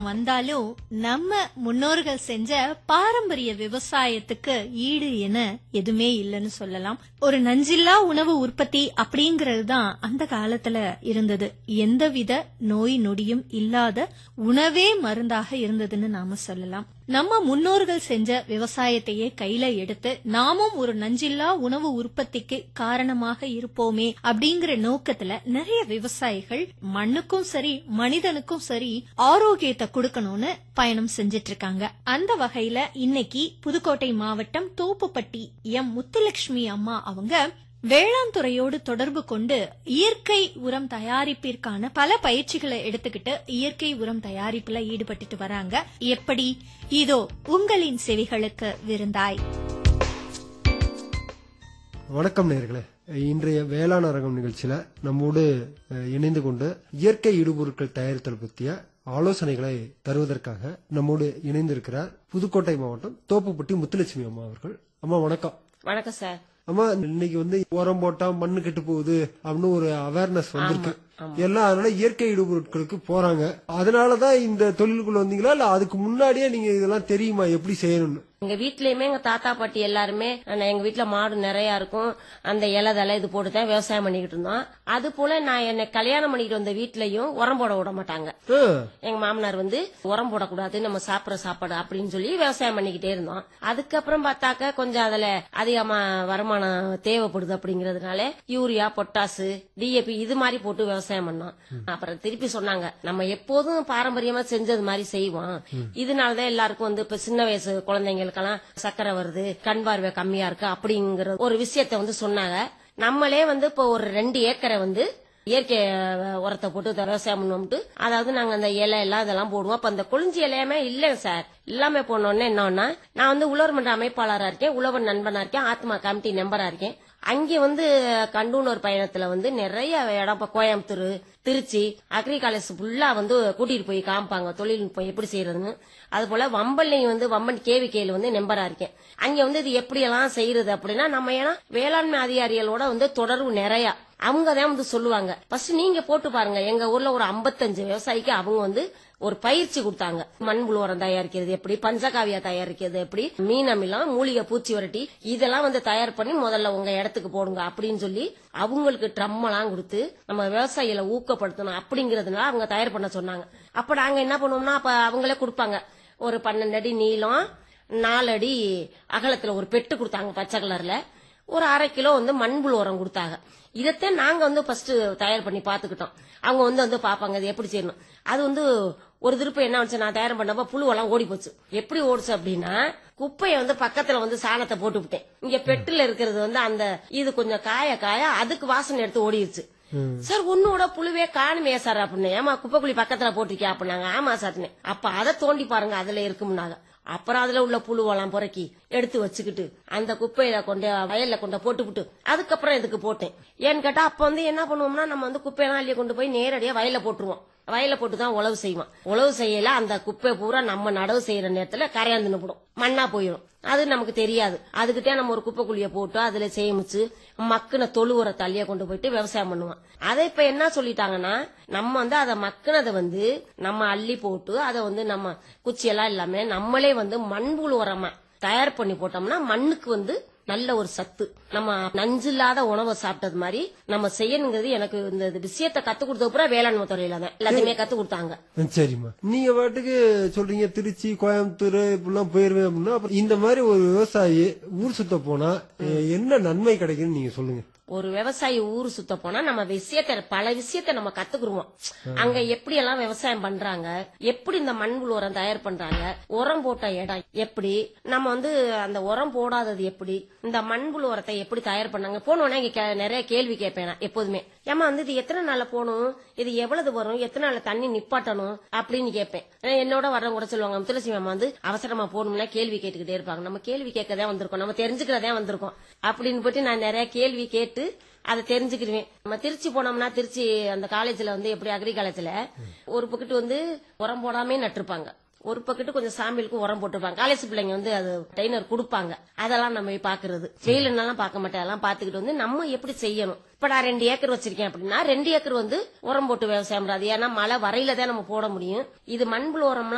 வந்தாலும் நம்ம முன்னோர்கள் செஞ்ச பாரம்பரிய விவசாயத்துக்கு ஈடு என எதுவுமே இல்லைன்னு சொல்லலாம் ஒரு நஞ்சில்லா உணவு உற்பத்தி அப்படிங்கிறது தான் அந்த காலத்துல இருந்தது எந்தவித நோய் நொடியும் இல்லாத உணவே மருந்தாக இருந்ததுன்னு நாம சொல்லலாம் நம்ம முன்னோர்கள் செஞ்ச விவசாயத்தையே கையில எடுத்து நாமும் ஒரு நஞ்சில்லா உணவு உற்பத்திக்கு காரணமாக இருப்போமே அப்படிங்கிற நோக்கத்துல நிறைய விவசாயிகள் மண்ணுக்கும் சரி மனிதனுக்கும் சரி ஆரோக்கியத்தை கொடுக்கணும்னு பயணம் செஞ்சிட்டு இருக்காங்க அந்த வகையில இன்னைக்கு புதுக்கோட்டை மாவட்டம் தோப்புப்பட்டி எம் முத்துலட்சுமி அம்மா அவங்க வேளாண் துறையோடு தொடர்பு கொண்டு இயற்கை உரம் தயாரிப்பிற்கான பல பயிற்சிகளை எடுத்துக்கிட்டு இயற்கை உரம் தயாரிப்புல ஈடுபட்டுட்டு வராங்க எப்படி இதோ உங்களின் செவிகளுக்கு விருந்தாய் வணக்கம் நேர்களே இன்றைய வேளாண் அரங்கம் நிகழ்ச்சியில நம்மோடு அஹ், இணைந்து கொண்டு இயற்கை இடுபொருட்கள் தயாரித்தல் பற்றிய ஆலோசனைகளை தருவதற்காக நம்மோடு இணைந்திருக்கிறார் புதுக்கோட்டை மாவட்டம் தோப்புப்பட்டி முத்துலட்சுமி அம்மா அவர்கள் அம்மா வணக்கம் வணக்கம் சார் அம்மா இன்னைக்கு வந்து உரம் போட்டா மண்ணு கெட்டு போகுது அப்படின்னு ஒரு அவேர்னஸ் வந்திருக்கு எல்லாம் அதனால இயற்கை இடுபொருட்களுக்கு போறாங்க அதனாலதான் இந்த தொழிலுக்குள்ள வந்தீங்களா இல்ல அதுக்கு முன்னாடியே நீங்க இதெல்லாம் தெரியுமா எப்படி செய்யணும்னு எங்க வீட்லயுமே எங்க தாத்தா பாட்டி எல்லாருமே நான் எங்க வீட்ல மாடு நிறைய இருக்கும் அந்த இலை தலை இது போட்டு தான் விவசாயம் பண்ணிக்கிட்டு இருந்தோம் அது போல நான் என்னை கல்யாணம் பண்ணிட்டு வந்த வீட்லயும் உரம் போட விட மாட்டாங்க ஆ, எங்க மாமனார் வந்து உரம் போடக்கூடாது நம்ம சாப்பிடுற சாப்பாடு அப்படின்னு சொல்லி விவசாயம் பண்ணிக்கிட்டே இருந்தோம் அதுக்கப்புறம் பார்த்தாக்க கொஞ்சம் அதுல அதிகமா வருமானம் தேவைப்படுது அப்படிங்கறதுனால யூரியா பொட்டாசு டிஏபி இது மாதிரி போட்டு விவசாயம் பண்ணோம் அப்புறம் திருப்பி சொன்னாங்க நம்ம எப்போதும் பாரம்பரியமா செஞ்சது மாதிரி செய்வோம் இதனாலதான் எல்லாருக்கும் வந்து இப்ப சின்ன வயசு குழந்தைங்களுக்கெல்லாம் சக்கரை வருது கண் பார்வை கம்மியா இருக்கு அப்படிங்கிற ஒரு விஷயத்த வந்து சொன்னாங்க நம்மளே வந்து இப்போ ஒரு ரெண்டு ஏக்கரை வந்து இயற்கை அஹ், உரத்தை போட்டு இதை விவசாயம் பண்ணுவோம்ட்டு அதாவது நாங்க அந்த இலை எல்லாம் இதெல்லாம் போடுவோம் அப்ப அந்த கொளிஞ்சி இலையமே இல்லைங்க சார் எல்லாமே போனோடனே என்னன்னா நான் வந்து உழவர் மன்ற அமைப்பாளரா இருக்கேன் உழவர் நண்பனா இருக்கேன் ஆத்மா கமிட்டி மெம்பரா இருக்கேன் அங்கே வந்து கண்டூனூர் பயணத்துல வந்து நிறைய இடம் இப்ப கோயம்புத்தூர் திருச்சி அக்ரி காலேஜ் ஃபுல்லா வந்து கூட்டிட்டு போய் காமிப்பாங்க தொழில்நுட்பம் எப்படி செய்யறதுன்னு அது போல வம்பல்லையும் வந்து வம்பன் கேவி கேல வந்து நம்பரா இருக்கேன் அங்க வந்து இது எப்படி எல்லாம் செய்யறது அப்படின்னா நம்ம ஏன்னா வேளாண்மை அதிகாரிகளோட வந்து தொடர்பு நிறைய அவங்க தான் வந்து சொல்லுவாங்க ஃபர்ஸ்ட் நீங்க போட்டு பாருங்க எங்க ஊர்ல ஒரு 55 விவசாயிக்கு அவங்க வந்து ஒரு பயிற்சி கொடுத்தாங்க மண்புழு உரம் தயாரிக்கிறது எப்படி பஞ்சகாவியா தயாரிக்கிறது எப்படி மீன் அமிலம் மூலிகை பூச்சி வரட்டி இதெல்லாம் வந்து தயார் பண்ணி முதல்ல உங்க இடத்துக்கு போடுங்க அப்படின்னு சொல்லி அவங்களுக்கு ட்ரம் எல்லாம் கொடுத்து நம்ம விவசாயிகளை ஊக்கப்படுத்தணும் அப்படிங்கறதுனால அவங்க தயார் பண்ண சொன்னாங்க அப்ப நாங்க என்ன பண்ணுவோம்னா அப்ப அவங்களே கொடுப்பாங்க ஒரு பன்னெண்டு அடி நீளம் நாலு அடி அகலத்துல ஒரு பெட்டு கொடுத்தாங்க பச்சை கலர்ல ஒரு அரை கிலோ வந்து மண்புழு உரம் கொடுத்தாங்க இதைத்தான் நாங்க வந்து ஃபர்ஸ்ட் தயார் பண்ணி பாத்துக்கிட்டோம் அவங்க வந்து வந்து பாப்பாங்க இது எப்படி செய்யணும் அது வந்து ஒரு திருப்பம் என்ன ஆச்சு நான் தயார் பண்ணப்ப புழுவெல்லாம் ஓடி போச்சு எப்படி ஓடுச்சு அப்படின்னா குப்பையை வந்து பக்கத்துல வந்து சாணத்தை போட்டு விட்டேன் இங்க பெட்டுல இருக்கிறது வந்து அந்த இது கொஞ்சம் காய காய அதுக்கு வாசனை எடுத்து ஓடிடுச்சு சார் உன்னோட புழுவே காணுமே சார் அப்படின்னு ஏமா குப்பைக்குழி பக்கத்துல போட்டிருக்கியா அப்படின்னாங்க ஆமா சார்னு அப்ப அதை தோண்டி பாருங்க அதுல இருக்கும்னாங்க அப்புறம் அதுல உள்ள புழுவெல்லாம் புறக்கி எடுத்து வச்சுக்கிட்டு அந்த குப்பையில கொண்டு வயல்ல கொண்டு போட்டுவிட்டு அதுக்கப்புறம் இதுக்கு போட்டேன் ஏன்னு கேட்டா அப்ப வந்து என்ன பண்ணுவோம்னா நம்ம வந்து குப்பையெல்லாம் அள்ளி கொண்டு போய் நேரடியா வயல்ல போட்டுருவோம் வயல்ல போட்டு தான் உழவு செய்வோம் உழவு செய்யல அந்த குப்பை பூரா நம்ம நடவு செய்யற நேரத்துல கரையாந்து நிப்படும் மண்ணா போயிடும் அது நமக்கு தெரியாது அதுக்கிட்டே நம்ம ஒரு குப்பை குழிய போட்டு அதுல சேமிச்சு மக்குன தொழு உர தள்ளிய கொண்டு போயிட்டு விவசாயம் பண்ணுவோம் அதை இப்ப என்ன சொல்லிட்டாங்கன்னா நம்ம வந்து அதை மக்குனதை வந்து நம்ம அள்ளி போட்டு அதை வந்து நம்ம குச்சியெல்லாம் இல்லாம நம்மளே வந்து மண்புழு உரமா தயார் பண்ணி போட்டோம்னா மண்ணுக்கு வந்து நல்ல ஒரு சத்து நம்ம நஞ்சில்லாத உணவை சாப்பிட்டது மாதிரி நம்ம செய்யணுங்கிறது எனக்கு இந்த விஷயத்தை கத்து கொடுத்த அப்புறம் வேளாண்மை துறையில தான் எல்லாத்தையுமே கத்து கொடுத்தாங்க ம், சரிம்மா நீங்க பாட்டுக்கு சொல்றீங்க திருச்சி கோயம்புத்தூர் இப்படிலாம் போயிருவேன் அப்படின்னா அப்புறம் இந்த மாதிரி ஒரு விவசாயி ஊர் சுத்த போனா அஹ், என்ன நன்மை கிடைக்குன்னு நீங்க சொல்லுங்க ஒரு விவசாயி ஊர் சுத்த போனா நம்ம விஷயத்த பல விஷயத்த நம்ம கத்துக்குருவோம் அங்க எப்படி எல்லாம் விவசாயம் பண்றாங்க எப்படி இந்த மண்புழு உரம் தயார் பண்றாங்க உரம் போட்ட இடம் எப்படி நம்ம வந்து அந்த உரம் போடாதது எப்படி இந்த மண்புழு உரத்தை எப்படி தயார் பண்ணாங்க போனோடனே இங்க கே- நிறைய கேள்வி கேட்பேன் நான் எப்போதுமே ஏமா வந்து இது எத்தனை நாள்ல போகணும் இது எவ்வளவு வரும் எத்தனை நாள்ல தண்ணி நிப்பாட்டணும் அப்படின்னு கேட்பேன் ஏன்னா என்னோட வர்றவங்க கூட சொல்லுவாங்க துளசி மாமா வந்து அவசரமா போகணும்னா கேள்வி கேட்டுக்கிட்டே இருப்பாங்க நம்ம கேள்வி கேட்கதே வந்திருக்கோம் நம்ம தெரிஞ்சுக்கிறதே வந்திருக்கோம் அப்படின்னு போட்டு நான் நிறைய கேள்வி கேட்டு அதை தெரிஞ்சுக்கிடுவேன் நம்ம திருச்சி போனோம்னா திருச்சி அந்த காலேஜ்ல வந்து எப்படி அக்ரி காலேஜ்ல ஒரு பக்கெட் வந்து உரம் போடாமே நட்டிருப்பாங்க ஒரு பக்கெட்டு கொஞ்சம் சாம்பிளுக்கு உரம் போட்டிருப்பாங்க காலேஜ் பிள்ளைங்க வந்து அது ட்ரைனர் கொடுப்பாங்க அதெல்லாம் நம்ம போய் பாக்குறது ஃபெயிலுன்னெல்லாம் பார்க்க மாட்டேன் அதெல்லாம் பாத்துக்கிட்டு வந்து நம்ம எப்படி செய்யணும் இப்ப நான் ரெண்டு ஏக்கர் வச்சிருக்கேன் அப்படின்னா ரெண்டு ஏக்கர் வந்து உரம் போட்டு விவசாயம் பண்றது ஏன்னா மழை வரையில தான் நம்ம போட முடியும் இது மண்புழு உரம்லாம்